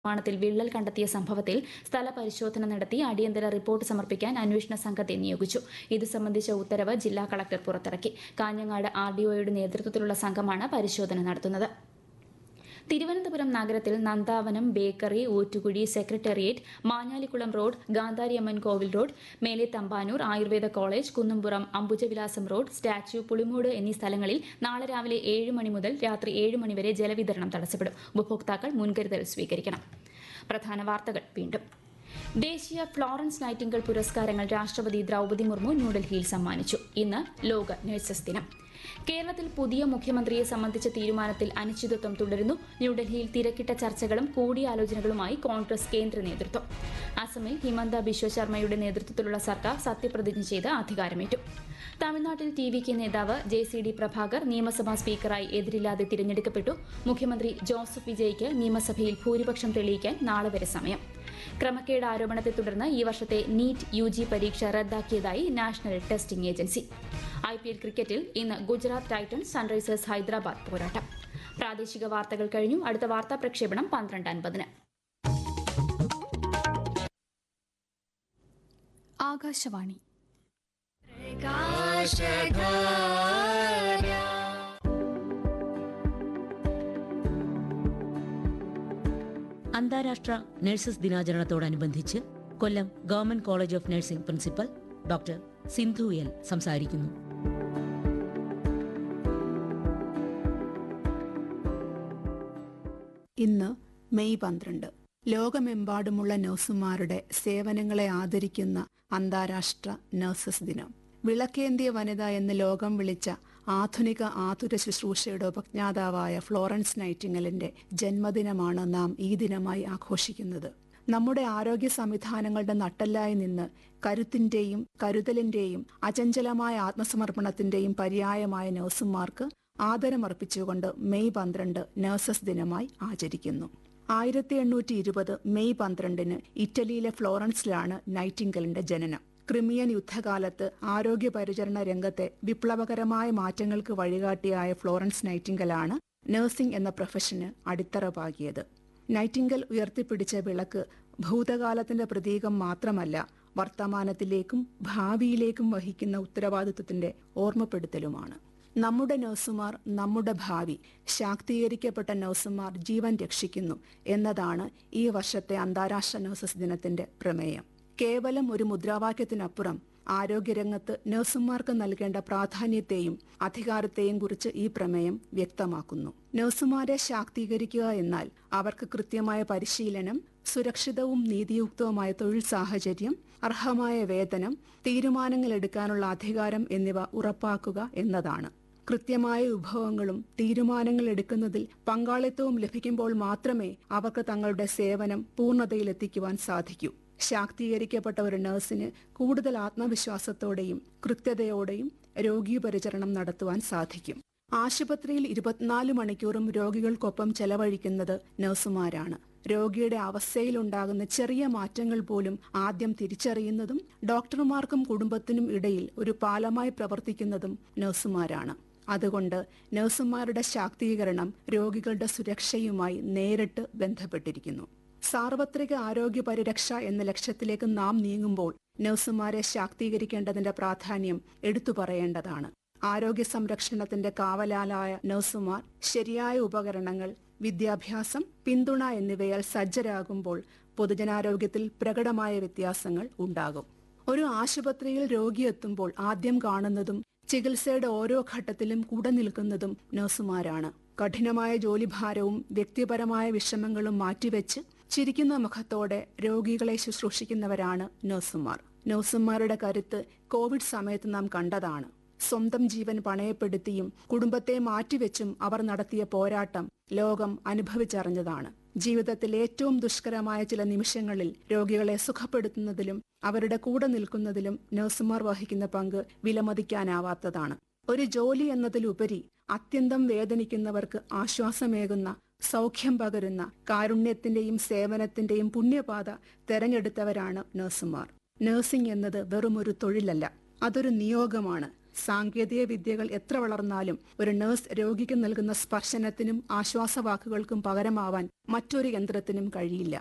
നിർമ്മാണത്തിൽ വിള്ളൽ കണ്ടെത്തിയ സംഭവത്തിൽ സ്ഥലപരിശോധന നടത്തി അടിയന്തര റിപ്പോർട്ട് സമർപ്പിക്കാൻ അന്വേഷണ സംഘത്തെ നിയോഗിച്ചു ഇത് സംബന്ധിച്ച ഉത്തരവ് ജില്ലാ കളക്ടർ പുറത്തിറക്കി കാഞ്ഞങ്ങാട് ആർ ഡിഒയുടെ നേതൃത്വത്തിലുള്ള സംഘമാണ് പരിശോധന നടത്തുന്നത് തിരുവനന്തപുരം നഗരത്തിൽ Nandavanam bakery Oottukuzhi secretariat Manjalikulam road Gandhariamman Kovil road മേലെ Thampanoor Ayurveda college Kunnumpuram Ambujavilasam road statue Pulimood എന്നീ സ്ഥലങ്ങളിൽ നാളെ രാവിലെ ഏഴ് മണി മുതൽ രാത്രി ഏഴ് മണി വരെ ജലവിതരണം തടസ്സപ്പെടും ഉപഭോക്താക്കൾ മുൻകരുതൽ സ്വീകരിക്കണം പ്രധാന വാർത്തകൾ വീണ്ടും ദേശീയ ഫ്ലോറൻസ് നൈറ്റിംഗൽ പുരസ്കാരങ്ങൾ രാഷ്ട്രപതി ദ്രൗപദി മുർമു ന്യൂഡൽഹിയിൽ സമ്മാനിച്ചു ഇന്ന് ലോക നഴ്സസ് ദിനം കേരളത്തിൽ പുതിയ മുഖ്യമന്ത്രിയെ സംബന്ധിച്ച തീരുമാനത്തിൽ അനിശ്ചിതത്വം തുടരുന്നു ന്യൂഡൽഹിയിൽ തിരക്കിട്ട ചർച്ചകളും കൂടിയാലോചനകളുമായി കോൺഗ്രസ് കേന്ദ്ര നേതൃത്വം അസമിൽ ഹിമന്ത ബിശ്വ ശർമ്മയുടെ നേതൃത്വത്തിലുള്ള സർക്കാർ സത്യപ്രതിജ്ഞ ചെയ്ത് അധികാരമേറ്റു തമിഴ്നാട്ടിൽ ടി വി കെ നേതാവ് ജെ സി ഡി പ്രഭാകർ നിയമസഭാ സ്പീക്കറായി എതിരില്ലാതെ തിരഞ്ഞെടുക്കപ്പെട്ടു മുഖ്യമന്ത്രി ജോസഫ് വിജയ്ക്ക് നിയമസഭയിൽ ഭൂരിപക്ഷം തെളിയിക്കാൻ നാളെ വരെ സമയം ക്രമക്കേട് ആരോപണത്തെ തുടർന്ന് ഈ വർഷത്തെ നീറ്റ് യു ജി പരീക്ഷ റദ്ദാക്കിയതായി national testing agency I P L ക്രിക്കറ്റിൽ ഇന്ന് ഗുജറാത്ത് ടൈറ്റൻസ് സൺറൈസേഴ്സ് ഹൈദരാബാദ് പോരാട്ടം പ്രാദേശിക വാർത്തകൾ കഴിഞ്ഞു അടുത്ത വാർത്താ പ്രക്ഷേപണം പന്ത്രണ്ട് അൻപതിന് ആകാശവാണി അന്താരാഷ്ട്ര നഴ്സസ് ദിനാചരണത്തോടനുബന്ധിച്ച് Kollam government college of nursing principal doctor Sindhu L സംസാരിക്കുന്നു ഇന്ന് മെയ് പന്ത്രണ്ട് ലോകമെമ്പാടുമുള്ള നഴ്സുമാരുടെ സേവനങ്ങളെ ആദരിക്കുന്ന അന്താരാഷ്ട്ര നഴ്സസ് ദിനം വിളക്കേന്തിയ വനിത എന്ന് ലോകം വിളിച്ച ആധുനിക ആതുര ശുശ്രൂഷയുടെ ഉപജ്ഞാതാവായ ഫ്ലോറൻസ് നൈറ്റിംഗലിന്റെ ജന്മദിനമാണ് നാം ഈ ദിനമായി ആഘോഷിക്കുന്നത് നമ്മുടെ ആരോഗ്യ സംവിധാനങ്ങളുടെ നട്ടെല്ലായി നിന്ന് കരുത്തിന്റെയും കരുതലിന്റെയും അചഞ്ചലമായ ആത്മസമർപ്പണത്തിന്റെയും പര്യായമായ നഴ്സുമാർക്ക് ആദരമർപ്പിച്ചുകൊണ്ട് മെയ് പന്ത്രണ്ട് നഴ്സസ് ദിനമായി ആചരിക്കുന്നു ആയിരത്തി എണ്ണൂറ്റി ഇരുപത് മെയ് പന്ത്രണ്ടിന് ഇറ്റലിയിലെ ഫ്ലോറൻസിലാണ് നൈറ്റിംഗലിന്റെ ജനനം ക്രിമിയൻ യുദ്ധകാലത്ത് ആരോഗ്യ പരിചരണ രംഗത്തെ വിപ്ലവകരമായ മാറ്റങ്ങൾക്ക് വഴികാട്ടിയായ ഫ്ലോറൻസ് നൈറ്റിംഗലാണ് നഴ്സിംഗ് എന്ന പ്രൊഫഷന് അടിത്തറ പാകിയത് നൈറ്റിംഗൽ ഉയർത്തിപ്പിടിച്ച വിളക്ക് ഭൂതകാലത്തിന്റെ പ്രതീകം മാത്രമല്ല വർത്തമാനത്തിലേക്കും ഭാവിയിലേക്കും വഹിക്കുന്ന ഉത്തരവാദിത്വത്തിന്റെ ഓർമ്മപ്പെടുത്തലുമാണ് നമ്മുടെ നഴ്സുമാർ നമ്മുടെ ഭാവി ശാക്തീകരിക്കപ്പെട്ട നഴ്സുമാർ ജീവൻ രക്ഷിക്കുന്നു എന്നതാണ് ഈ വർഷത്തെ അന്താരാഷ്ട്ര നഴ്സസ് ദിനത്തിന്റെ പ്രമേയം കേവലം ഒരു മുദ്രാവാക്യത്തിനപ്പുറം ആരോഗ്യരംഗത്ത് നഴ്സുമാർക്ക് നൽകേണ്ട പ്രാധാന്യത്തെയും അധികാരത്തെയും കുറിച്ച് ഈ പ്രമേയം വ്യക്തമാക്കുന്നു നഴ്സുമാരെ ശാക്തീകരിക്കുക എന്നാൽ അവർക്ക് കൃത്യമായ പരിശീലനം സുരക്ഷിതവും നീതിയുക്തവുമായ തൊഴിൽ സാഹചര്യം അർഹമായ വേതനം തീരുമാനങ്ങൾ എടുക്കാനുള്ള അധികാരം എന്നിവ ഉറപ്പാക്കുക എന്നതാണ് കൃത്യമായ വിഭവങ്ങളും തീരുമാനങ്ങൾ എടുക്കുന്നതിൽ പങ്കാളിത്തവും ലഭിക്കുമ്പോൾ മാത്രമേ അവർക്ക് തങ്ങളുടെ സേവനം പൂർണ്ണതയിലെത്തിക്കുവാൻ സാധിക്കൂ ശാക്തീകരിക്കപ്പെട്ട ഒരു നഴ്സിന് കൂടുതൽ ആത്മവിശ്വാസത്തോടെയും കൃത്യതയോടെയും രോഗീപരിചരണം നടത്തുവാൻ സാധിക്കും ആശുപത്രിയിൽ ഇരുപത്തിനാല് മണിക്കൂറും രോഗികൾക്കൊപ്പം ചെലവഴിക്കുന്നത് നഴ്സുമാരാണ് രോഗിയുടെ അവസ്ഥയിലുണ്ടാകുന്ന ചെറിയ മാറ്റങ്ങൾ പോലും ആദ്യം തിരിച്ചറിയുന്നതും ഡോക്ടർമാർക്കും കുടുംബത്തിനും ഇടയിൽ ഒരു പാലമായി പ്രവർത്തിക്കുന്നതും നഴ്സുമാരാണ് അതുകൊണ്ട് നഴ്സുമാരുടെ ശാക്തീകരണം രോഗികളുടെ സുരക്ഷയുമായി നേരിട്ട് ബന്ധപ്പെട്ടിരിക്കുന്നു സാർവത്രിക ആരോഗ്യ പരിരക്ഷ എന്ന ലക്ഷ്യത്തിലേക്ക് നാം നീങ്ങുമ്പോൾ നഴ്സുമാരെ ശാക്തീകരിക്കേണ്ടതിന്റെ പ്രാധാന്യം എടുത്തു പറയേണ്ടതാണ് ആരോഗ്യ സംരക്ഷണത്തിന്റെ കാവലാലായ നഴ്സുമാർ ശരിയായ ഉപകരണങ്ങൾ വിദ്യാഭ്യാസം പിന്തുണ എന്നിവയാൽ സജ്ജരാകുമ്പോൾ പൊതുജനാരോഗ്യത്തിൽ പ്രകടമായ വ്യത്യാസങ്ങൾ ഉണ്ടാകും ഒരു ആശുപത്രിയിൽ രോഗിയെത്തുമ്പോൾ ആദ്യം കാണുന്നതും ചികിത്സയുടെ ഓരോ ഘട്ടത്തിലും കൂടെ നിൽക്കുന്നതും നഴ്സുമാരാണ് കഠിനമായ ജോലിഭാരവും വ്യക്തിപരമായ വിഷമങ്ങളും മാറ്റിവെച്ച് ചിരിക്കുന്ന മുഖത്തോടെ രോഗികളെ ശുശ്രൂഷിക്കുന്നവരാണ് നഴ്സുമാർ നഴ്സുമാരുടെ കരുത്ത് കോവിഡ് സമയത്ത് നാം കണ്ടതാണ് സ്വന്തം ജീവൻ പണയപ്പെടുത്തിയും കുടുംബത്തെ മാറ്റിവെച്ചും അവർ നടത്തിയ പോരാട്ടം ലോകം അനുഭവിച്ചറിഞ്ഞതാണ് ജീവിതത്തിൽ ഏറ്റവും ദുഷ്കരമായ ചില നിമിഷങ്ങളിൽ രോഗികളെ സുഖപ്പെടുത്തുന്നതിലും അവരുടെ കൂടെ നിൽക്കുന്നതിലും നഴ്സുമാർ വഹിക്കുന്ന പങ്ക് വിലമതിക്കാനാവാത്തതാണ് ഒരു ജോലി എന്നതിലുപരി അത്യന്തം വേദനിക്കുന്നവർക്ക് ആശ്വാസമേകുന്ന സൗഖ്യം പകരുന്ന കാരുണ്യത്തിന്റെയും സേവനത്തിന്റെയും പുണ്യപാത തെരഞ്ഞെടുത്തവരാണ് നഴ്സുമാർ നഴ്സിംഗ് എന്നത് വെറുമൊരു തൊഴിലല്ല അതൊരു നിയോഗമാണ് സാങ്കേതിക വിദ്യകൾ എത്ര വളർന്നാലും ഒരു നഴ്സ് രോഗിക്ക് നൽകുന്ന സ്പർശനത്തിനും ആശ്വാസവാക്കുകൾക്കും പകരമാവാൻ മറ്റൊരു യന്ത്രത്തിനും കഴിയില്ല